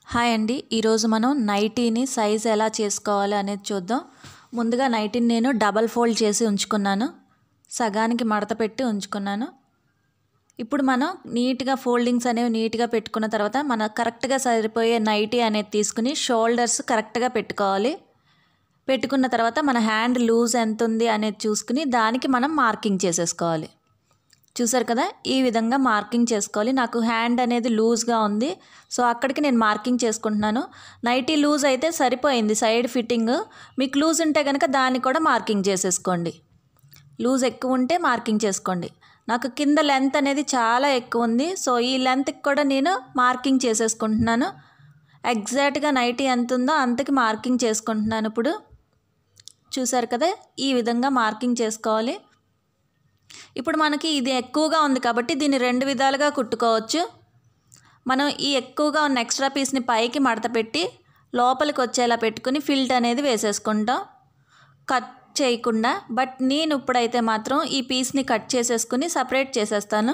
hi అండి ఈరోజు మనం నైటీని సైజ్ ఎలా చేసుకోవాలి అనేది చూద్దాం ముందుగా నైటీని నేను డబల్ ఫోల్డ్ చేసి ఉంచుకున్నాను సగానికి మడత పెట్టి ఉంచుకున్నాను ఇప్పుడు మనం నీట్గా ఫోల్డింగ్స్ అనేవి నీట్గా పెట్టుకున్న తర్వాత మన కరెక్ట్గా సరిపోయే నైటీ అనేది తీసుకుని షోల్డర్స్ కరెక్ట్గా పెట్టుకోవాలి పెట్టుకున్న తర్వాత మన హ్యాండ్ లూజ్ ఎంత ఉంది అనేది చూసుకుని దానికి మనం మార్కింగ్ చేసేసుకోవాలి చూసారు కదా ఈ విధంగా మార్కింగ్ చేసుకోవాలి నాకు హ్యాండ్ అనేది లూజ్గా ఉంది సో అక్కడికి నేను మార్కింగ్ చేసుకుంటున్నాను నైటీ లూజ్ అయితే సరిపోయింది సైడ్ ఫిట్టింగ్ మీకు లూజ్ ఉంటే కనుక దాన్ని కూడా మార్కింగ్ చేసేసుకోండి లూజ్ ఎక్కువ ఉంటే మార్కింగ్ చేసుకోండి నాకు కింద లెంత్ అనేది చాలా ఎక్కువ ఉంది సో ఈ లెంత్కి కూడా నేను మార్కింగ్ చేసేసుకుంటున్నాను ఎగ్జాక్ట్గా నైటీ ఎంత ఉందో అంతకి మార్కింగ్ చేసుకుంటున్నాను ఇప్పుడు చూసారు కదా ఈ విధంగా మార్కింగ్ చేసుకోవాలి ఇప్పుడు మనకి ఇది ఎక్కువగా ఉంది కాబట్టి దీన్ని రెండు విధాలుగా కుట్టుకోవచ్చు మనం ఈ ఎక్కువగా ఉన్న ఎక్స్ట్రా పీస్ని పైకి మడత పెట్టి లోపలికి వచ్చేలా పెట్టుకుని ఫిల్ట్ అనేది వేసేసుకుంటాం కట్ చేయకుండా బట్ నేను ఇప్పుడైతే మాత్రం ఈ పీస్ని కట్ చేసేసుకుని సపరేట్ చేసేస్తాను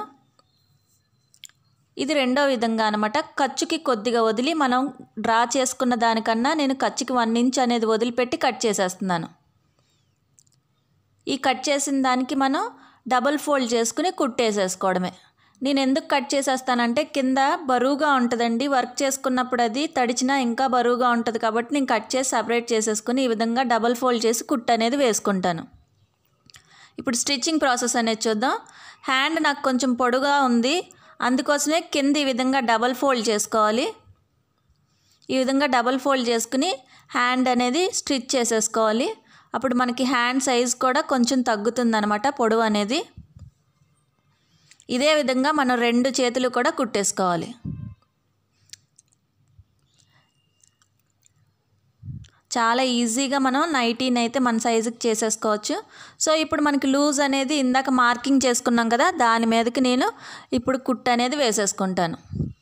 ఇది రెండో విధంగా అనమాట ఖర్చుకి కొద్దిగా వదిలి మనం డ్రా చేసుకున్న దానికన్నా నేను ఖర్చుకి వన్ ఇంచ్ అనేది వదిలిపెట్టి కట్ చేసేస్తున్నాను ఈ కట్ చేసిన దానికి మనం డబుల్ ఫోల్డ్ చేసుకుని కుట్టేసేసుకోవడమే నేను ఎందుకు కట్ చేసేస్తానంటే కింద బరువుగా ఉంటుందండి వర్క్ చేసుకున్నప్పుడు అది తడిచినా ఇంకా బరువుగా ఉంటుంది కాబట్టి నేను కట్ చేసి సపరేట్ చేసేసుకుని ఈ విధంగా డబుల్ ఫోల్డ్ చేసి కుట్ అనేది వేసుకుంటాను ఇప్పుడు స్టిచ్చింగ్ ప్రాసెస్ అనేది చూద్దాం హ్యాండ్ నాకు కొంచెం పొడుగా ఉంది అందుకోసమే కింద ఈ విధంగా డబల్ ఫోల్డ్ చేసుకోవాలి ఈ విధంగా డబల్ ఫోల్డ్ చేసుకుని హ్యాండ్ అనేది స్టిచ్ చేసేసుకోవాలి అప్పుడు మనకి హ్యాండ్ సైజ్ కూడా కొంచెం తగ్గుతుందనమాట పొడవు అనేది ఇదే విధంగా మనం రెండు చేతులు కూడా కుట్టేసుకోవాలి చాలా ఈజీగా మనం నైటీని అయితే మన సైజుకి చేసేసుకోవచ్చు సో ఇప్పుడు మనకి లూజ్ అనేది ఇందాక మార్కింగ్ చేసుకున్నాం కదా దాని మీదకి నేను ఇప్పుడు కుట్ అనేది వేసేసుకుంటాను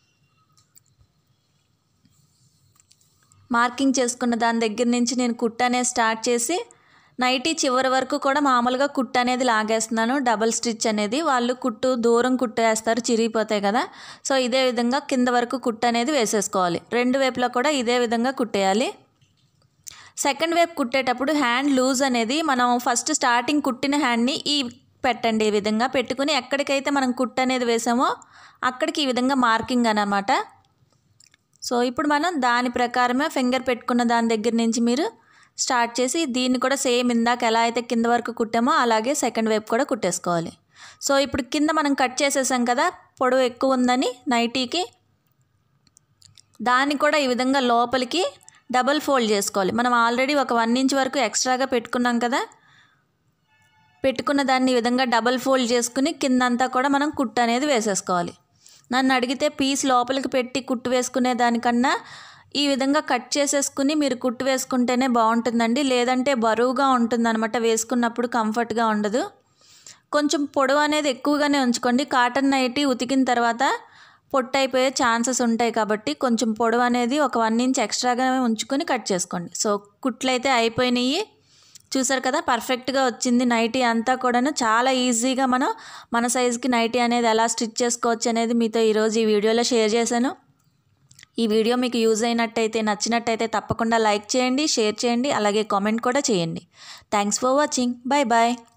మార్కింగ్ చేసుకున్న దాని దగ్గర నుంచి నేను కుట్ అనేది స్టార్ట్ చేసి నైటీ చివరి వరకు కూడా మామూలుగా కుట్టు అనేది లాగేస్తున్నాను డబల్ స్టిచ్ అనేది వాళ్ళు కుట్టు దూరం కుట్టేస్తారు చిరిగిపోతాయి కదా సో ఇదే విధంగా కింద వరకు కుట్టు అనేది వేసేసుకోవాలి రెండు వైపులా కూడా ఇదే విధంగా కుట్టేయాలి సెకండ్ వైపు కుట్టేటప్పుడు హ్యాండ్ లూజ్ అనేది మనం ఫస్ట్ స్టార్టింగ్ కుట్టిన హ్యాండ్ని ఈ పెట్టండి ఈ విధంగా పెట్టుకుని ఎక్కడికైతే మనం కుట్టు అనేది వేసామో అక్కడికి ఈ విధంగా మార్కింగ్ అనమాట సో ఇప్పుడు మనం దాని ప్రకారమే ఫింగర్ పెట్టుకున్న దాని దగ్గర నుంచి మీరు స్టార్ట్ చేసి దీన్ని కూడా సేమ్ ఇందాక ఎలా అయితే కింద వరకు కుట్టామో అలాగే సెకండ్ వైపు కూడా కుట్టేసుకోవాలి సో ఇప్పుడు కింద మనం కట్ చేసేసాం కదా పొడవు ఎక్కువ ఉందని నైటీకి దాన్ని కూడా ఈ విధంగా లోపలికి డబల్ ఫోల్డ్ చేసుకోవాలి మనం ఆల్రెడీ ఒక వన్ ఇంచ్ వరకు ఎక్స్ట్రాగా పెట్టుకున్నాం కదా పెట్టుకున్న దాన్ని ఈ విధంగా డబల్ ఫోల్డ్ చేసుకుని కిందంతా కూడా మనం కుట్టు అనేది వేసేసుకోవాలి నన్ను అడిగితే పీస్ లోపలికి పెట్టి కుట్టు వేసుకునే దానికన్నా ఈ విధంగా కట్ చేసేసుకుని మీరు కుట్టు వేసుకుంటేనే బాగుంటుందండి లేదంటే బరువుగా ఉంటుందన్నమాట వేసుకున్నప్పుడు కంఫర్ట్గా ఉండదు కొంచెం పొడవు అనేది ఎక్కువగానే ఉంచుకోండి కాటన్ నైటీ ఉతికిన తర్వాత పొట్టు అయిపోయే ఛాన్సెస్ ఉంటాయి కాబట్టి కొంచెం పొడవు అనేది ఒక వన్ ఇంచ్ ఎక్స్ట్రాగా ఉంచుకొని కట్ చేసుకోండి సో కుట్లు అయితే అయిపోయినాయి చూసారు కదా పర్ఫెక్ట్గా వచ్చింది నైటీ అంతా కూడాను చాలా ఈజీగా మనం మన సైజుకి నైటీ అనేది ఎలా స్టిచ్ చేసుకోవచ్చు అనేది మీతో ఈరోజు ఈ వీడియోలో షేర్ చేశాను ఈ వీడియో మీకు యూజ్ అయినట్టయితే నచ్చినట్టయితే తప్పకుండా లైక్ చేయండి షేర్ చేయండి అలాగే కామెంట్ కూడా చేయండి thanks for watching bye bye